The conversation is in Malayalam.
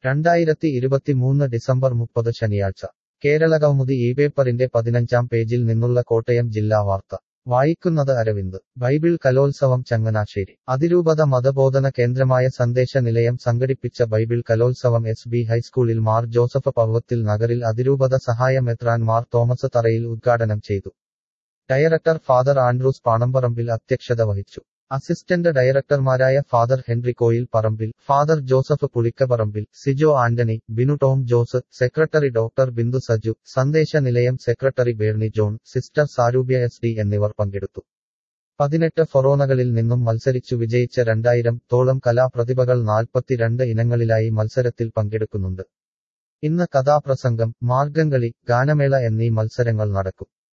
രണ്ടായിരത്തി ഇരുപത്തിമൂന്ന് ഡിസംബർ മുപ്പത് ശനിയാഴ്ച കേരളകൗമുദി ഈ പേപ്പറിന്റെ പതിനഞ്ചാം പേജിൽ നിന്നുള്ള കോട്ടയം ജില്ലാ വാർത്ത വായിക്കുന്നത് അരവിന്ദ് ബൈബിൾ കലോത്സവം ചങ്ങനാശ്ശേരി അതിരൂപത മതബോധന കേന്ദ്രമായ സന്ദേശ നിലയം സംഘടിപ്പിച്ച ബൈബിൾ കലോത്സവം എസ് ബി ഹൈസ്കൂളിൽ മാർ ജോസഫ് പർവത്തിൽ നഗറിൽ അതിരൂപത സഹായ മെത്രാൻ മാർ തോമസ് തറയിൽ ഉദ്ഘാടനം ചെയ്തു ഡയറക്ടർ ഫാദർ ആൻഡ്രൂസ് പാണമ്പറമ്പിൽ അധ്യക്ഷത വഹിച്ചു അസിസ്റ്റന്റ് ഡയറക്ടർമാരായ father Henry Koyil Parambil father Joseph Pulikkaparambil Sijo Antony Binu Tom Jose secretary doctor Bindu Saju Sandesha Nilayam secretary Berny John sister Saroopya S D എന്നിവർ പങ്കെടുത്തു പതിനെട്ട് ഫൊറോണകളിൽ നിന്നും മത്സരിച്ചു വിജയിച്ച രണ്ടായിരം തോളം കലാപ്രതിഭകൾ നാൽപ്പത്തിരണ്ട് ഇനങ്ങളിലായി മത്സരത്തിൽ പങ്കെടുക്കുന്നുണ്ട് ഇന്ന് കഥാപ്രസംഗം മാർഗംകളി ഗാനമേള എന്നീ മത്സരങ്ങൾ നടക്കും